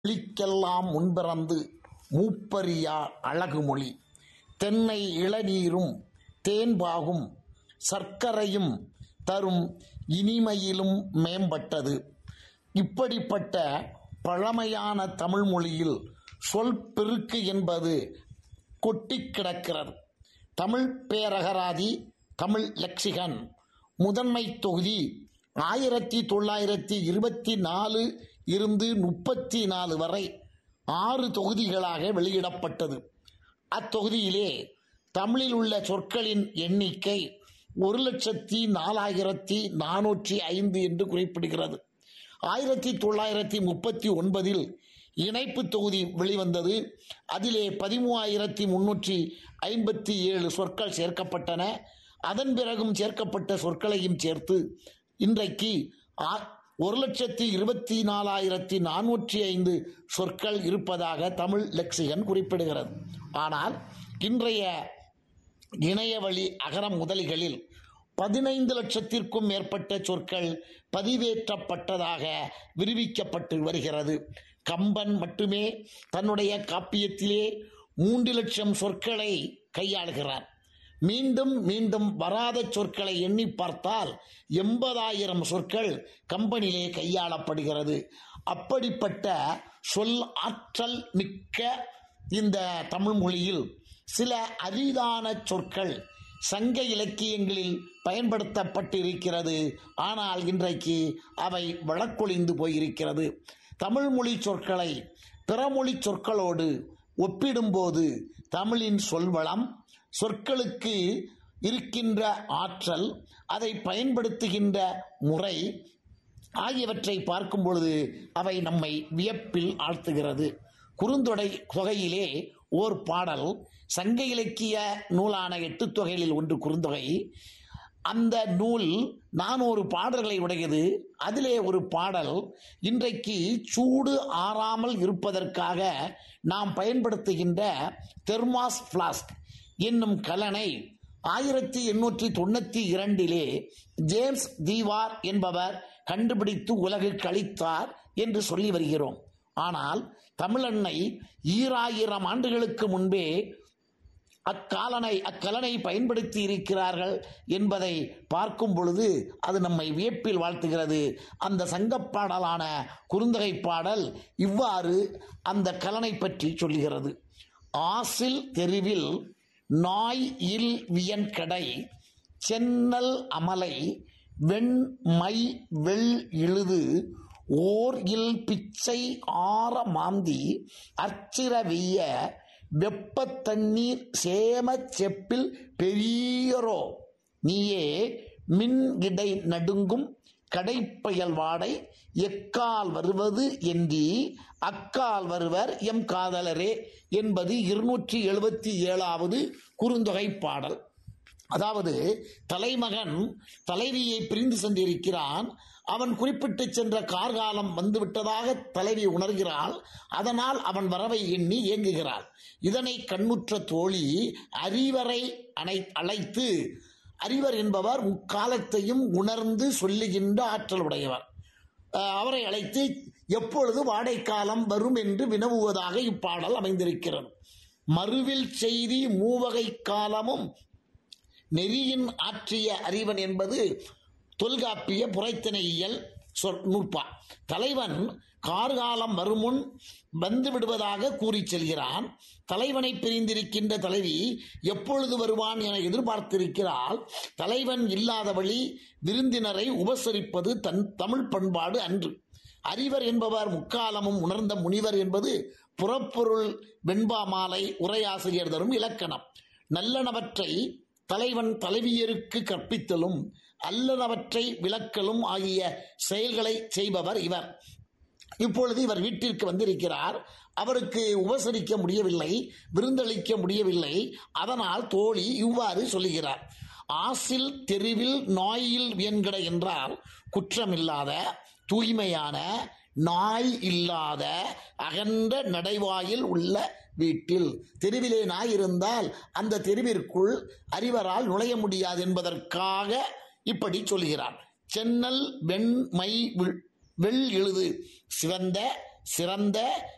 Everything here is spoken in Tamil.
விழிக்கெல்லாம் முன்பிறந்து மூப்பறியா அழகுமொழி தென்னை இளநீரும் தேன்பாகும் சர்க்கரையும் தரும் இனிமையிலும் மேம்பட்டது இப்படிப்பட்ட பழமையான தமிழ் மொழியில் சொல் பெருக்கு என்பது கொட்டிக் கிடக்கிறது தமிழ் பேரகராதி தமிழ் லெக்சிகன் முதன்மை தொகுதி ஆயிரத்தி தொள்ளாயிரத்தி இருபத்தி நாலு இருந்து முப்பத்தி நாலு வரை ஆறு தொகுதிகளாக வெளியிடப்பட்டது அத்தொகுதியிலே தமிழில் உள்ள சொற்களின் எண்ணிக்கை ஒரு லட்சத்தி நாலாயிரத்தி நானூற்றி ஐந்து என்று குறிப்பிடுகிறது ஆயிரத்தி தொள்ளாயிரத்தி முப்பத்தி ஒன்பதில் இணைப்பு தொகுதி வெளிவந்தது அதிலே பதிமூவாயிரத்தி முன்னூற்றி ஐம்பத்தி ஏழு சொற்கள் சேர்க்கப்பட்டன அதன் பிறகும் சேர்க்கப்பட்ட சொற்களையும் சேர்த்து இன்றைக்கு ஆ- ஒரு லட்சத்தி இருபத்தி நாலாயிரத்தி நானூற்றி ஐந்து சொற்கள் இருப்பதாக தமிழ் லெக்சிகன் குறிப்பிடுகிறது ஆனால் இன்றைய இணையவழி அகரம் முதலிகளில் பதினைந்து லட்சத்திற்கும் மேற்பட்ட சொற்கள் பதிவேற்றப்பட்டதாக விரிவிக்கப்பட்டு வருகிறது கம்பன் மட்டுமே தன்னுடைய காப்பியத்திலே மூன்று லட்சம் சொற்களை கையாளுகிறார் மீண்டும் மீண்டும் வராத சொற்களை எண்ணி பார்த்தால் எண்பதாயிரம் சொற்கள் கம்பனிலே கையாளப்படுகிறது அப்படிப்பட்ட சொல் ஆற்றல் மிக்க இந்த தமிழ் மொழியில் சில அரிதான சொற்கள் சங்க இலக்கியங்களில் பயன்படுத்தப்பட்டிருக்கிறது ஆனால் இன்றைக்கு அவை வழக்கொழிந்து போயிருக்கிறது தமிழ் மொழி சொற்களை பிறமொழி சொற்களோடு ஒப்பிடும்போது தமிழின் சொல்வளம் சொற்களுக்கு இருக்கின்ற ஆற்றல் அதை பயன்படுத்துகின்ற முறை ஆகியவற்றை பார்க்கும் பொழுது அவை நம்மை வியப்பில் ஆழ்த்துகிறது குறுந்தொடை தொகையிலே ஓர் பாடல் சங்க இலக்கிய நூலான எட்டு தொகைகளில் ஒன்று குறுந்தொகை அந்த நூல் நானூறு பாடல்களை உடையது அதிலே ஒரு பாடல் இன்றைக்கு சூடு ஆறாமல் இருப்பதற்காக நாம் பயன்படுத்துகின்ற தெர்மாஸ் ஃப்ளாஸ்க் என்னும் கலனை ஆயிரத்தி எண்ணூற்றி தொண்ணூற்றி இரண்டிலே ஜேம்ஸ் தீவார் என்பவர் கண்டுபிடித்து உலகுக்கு அளித்தார் என்று சொல்லி வருகிறோம் ஆனால் தமிழன்னை ஈராயிரம் ஆண்டுகளுக்கு முன்பே அக்காலனை அக்கலனை பயன்படுத்தி இருக்கிறார்கள் என்பதை பார்க்கும் பொழுது அது நம்மை வியப்பில் வாழ்த்துகிறது அந்த சங்கப்பாடலான குறுந்தகை பாடல் இவ்வாறு அந்த கலனை பற்றி சொல்லுகிறது ஆசில் தெருவில் நாய் இல் வியன்கடை சென்னல் அமலை வெண்மை வெள் இழுது ஓர் இல் பிச்சை ஆற மாந்தி அர்ச்சிரவிய வெப்பத் தண்ணீர் சேமச் செப்பில் பெரியரோ நீயே மின் இடை நடுங்கும் கடைப்பயல் வாடை எக்கால் வருவது என்றி அக்கால் வருவர் எம் காதலரே என்பது இருநூற்றி எழுபத்தி ஏழாவது குறுந்தொகை பாடல் அதாவது தலைமகன் தலைவியை பிரிந்து சென்றிருக்கிறான் அவன் குறிப்பிட்டு சென்ற கார்காலம் வந்துவிட்டதாக தலைவி உணர்கிறாள் அதனால் அவன் வரவை எண்ணி ஏங்குகிறாள் இதனை கண்ணுற்ற தோழி அறிவரை அணை அழைத்து அறிவர் என்பவர் முக்காலத்தையும் உணர்ந்து சொல்லுகின்ற ஆற்றல் உடையவர் அஹ் அவரை அழைத்து எப்பொழுது வாடைக்காலம் வரும் என்று வினவுவதாக இப்பாடல் அமைந்திருக்கிறது மறுவில் செய்தி மூவகை காலமும் நெறியின் ஆற்றிய அறிவன் என்பது தொல்காப்பிய புரைத்திணையியல் சொற் நூற்பா தலைவன் கார்காலம் வருமுன் வந்து விடுவதாக கூறிச் செல்கிறான் தலைவனை பிரிந்திருக்கின்ற தலைவி எப்பொழுது வருவான் என எதிர்பார்த்திருக்கிறாள் தலைவன் இல்லாத வழி விருந்தினரை உபசரிப்பது தன் தமிழ் பண்பாடு அன்று அறிவர் என்பவர் முக்காலமும் உணர்ந்த முனிவர் என்பது புறப்பொருள் வெண்பா மாலை உரையாசிரியர் தரும் இலக்கணம் நல்லனவற்றை தலைவன் தலைவியருக்கு கற்பித்தலும் அல்லனவற்றை விளக்கலும் ஆகிய செயல்களை செய்பவர் இவர் இப்பொழுது இவர் வீட்டிற்கு வந்திருக்கிறார் அவருக்கு உபசரிக்க முடியவில்லை விருந்தளிக்க முடியவில்லை அதனால் தோழி இவ்வாறு சொல்லுகிறார் ஆசில் தெருவில் நாயில் வியன்கட என்றால் குற்றமில்லாத தூய்மையான நாய் இல்லாத அகன்ற நடைவாயில் உள்ள வீட்டில் தெருவிலே நாய் இருந்தால் அந்த தெருவிற்குள் அறிவரால் நுழைய முடியாது என்பதற்காக இப்படி சொல்கிறார் சென்னல் வெண்மை வில்- வெள் எழுது சிவந்த சிறந்த